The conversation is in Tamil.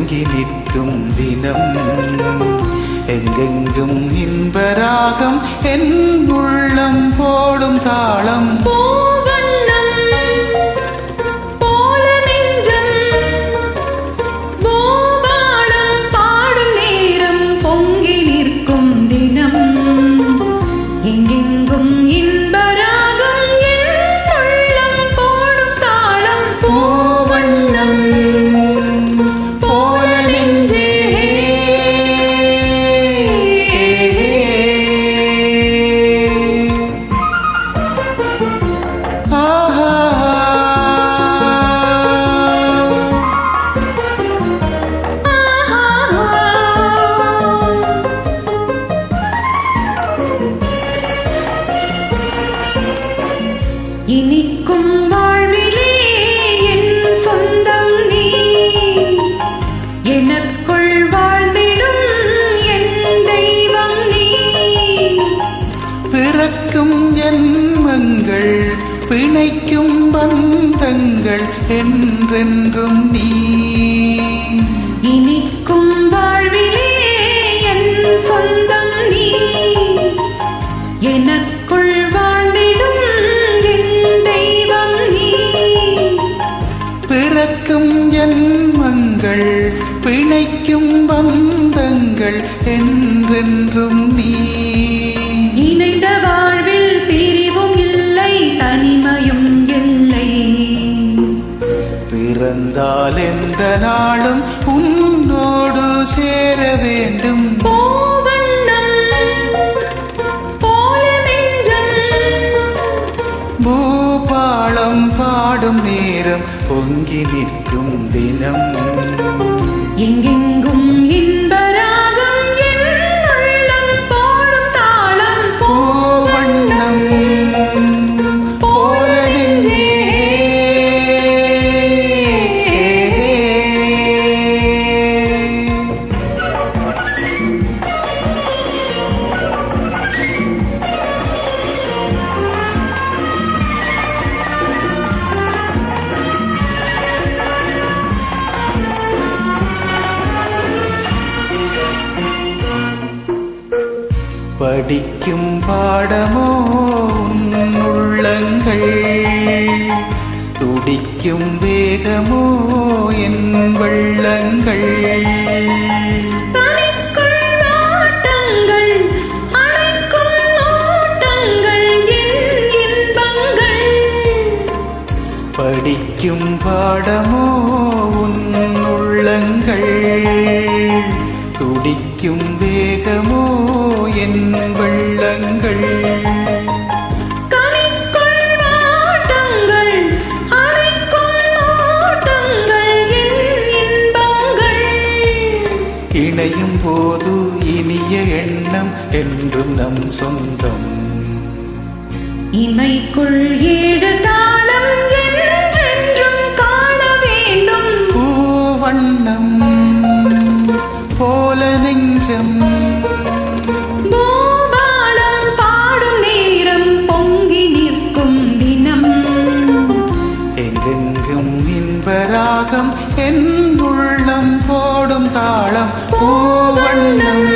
பொங்கி நிற்கும் தினம் எங்கெங்கும் இன்பராகம் என் உள்ளம் போடும் தாளம் பூவண்ணம் போல நெஞ்சம் பூபாலம் பாடும் நேரம் பொங்கி நிற்கும் தினம் எங்கெங்கும் இன்பராகம் என் உள்ளம் போடும் தாளம் பூவண்ணம் போல நெஞ்சே ஆஹா இனிக்கும் வாழ்விலே என் சொந்தம் நீ எனக்குள் வாழ்ந்திடும் என் தெய்வம் நீ பிறக்கும் ஜென்மங்கள் பிணைக்கும் பந்தங்கள் என்றென்றும் நீ இனிக்கும் வாழ்விலே என் சொந்தம் நீ எனக்குள் வாழ்ந்திடும் என் தெய்வம் நீ பிறக்கும் ஜென்மங்கள் பிணைக்கும் பந்தங்கள் என்றென்றும் நீ இணைந்த வாழ்வில் பிரிவும் இல்லை தனிமையும் இல்லை பிறந்தால் எந்த நாளும் உன்னோடு சேர வேண்டும் பூவண்ணம் போல நெஞ்சம் பூபாளம் பாடும் நேரம் பொங்கி நிற்கும் தினம் எங்கெங்கும் இன்பராகம் என் உள்ளம் போடும் தாளம் பூவண்ணம் போல நெஞ்சே படிக்கும் பாடமோ உன் உள்ளங்கள் துடிக்கும் வேகமோ என் வெள்ளங்கள் தனிக்குள் ஓட்டங்கள் அணைக்கும் ஓட்டங்கள் என் இன்பங்கள் படிக்கும் பாடமோ உன் உள்ளங்கள் துடிக்கும் வேகமோ என் வெள்ளங்கள் கனிக்குள் ஓட்டங்கள் அணைக்கும் ஓட்டங்கள் என் இன்பங்கள் இணையும் போது இனிய எண்ணம் என்றும் நம் சொந்தம் இமைக்குள் ஏழு தாளம் என்றென்றும் காண வேண்டும் பூவண்ணம் போல நெஞ்சம் பூபாலம் பாடும் நேரம் பொங்கி நிற்கும் தினம் எங்கெங்கும் இன்பராகம் என் உள்ளம் போடும் தாளம் பூவண்ணம்